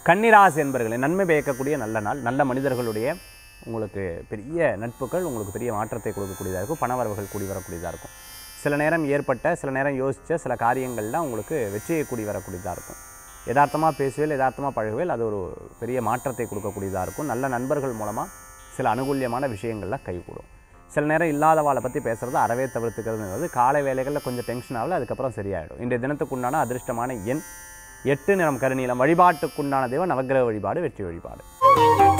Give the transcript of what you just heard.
கன்னிராசி என்பர்களை நன்மை பயக்கக்கூடிய நல்ல நாள் நல்ல மனிதர்களுடைய உங்களுக்கு பெரிய நட்புகள் உங்களுக்கு பெரிய மாற்றத்தை கொடுக்கக்கூடியதாக இருக்கும் பணவரவுகள் கூடி வரக்கூடியதாக இருக்கும் சில நேரம் ஏற்பட்ட சில நேரம் யோசித்த சில காரியங்கள்லாம் உங்களுக்கு வெற்றியை கூடி வரக்கூடியதாக இருக்கும் யதார்த்தமாக பேசுவேல் யதார்த்தமாக பழகுவேல் அது ஒரு பெரிய மாற்றத்தை கொடுக்கக்கூடியதாக இருக்கும் நல்ல நண்பர்கள் மூலமாக சில அனுகூல்யமான விஷயங்கள்லாம் கைகூடும் சில நேரம் இல்லாதவாளை பற்றி பேசுகிறது அறவே தவிர்த்துக்கிறதுங்கிறது காலை வேலைகளில் கொஞ்சம் டென்ஷன் ஆகல அதுக்கப்புறம் சரியாயிடும் இன்றைய தினத்துக்குண்டான அதிர்ஷ்டமான எண் எட்டு நிறம் கருநீலம் வழிபாட்டுக்குண்டான தெய்வம் நவக்கிரக வழிபாடு வெற்றி வழிபாடு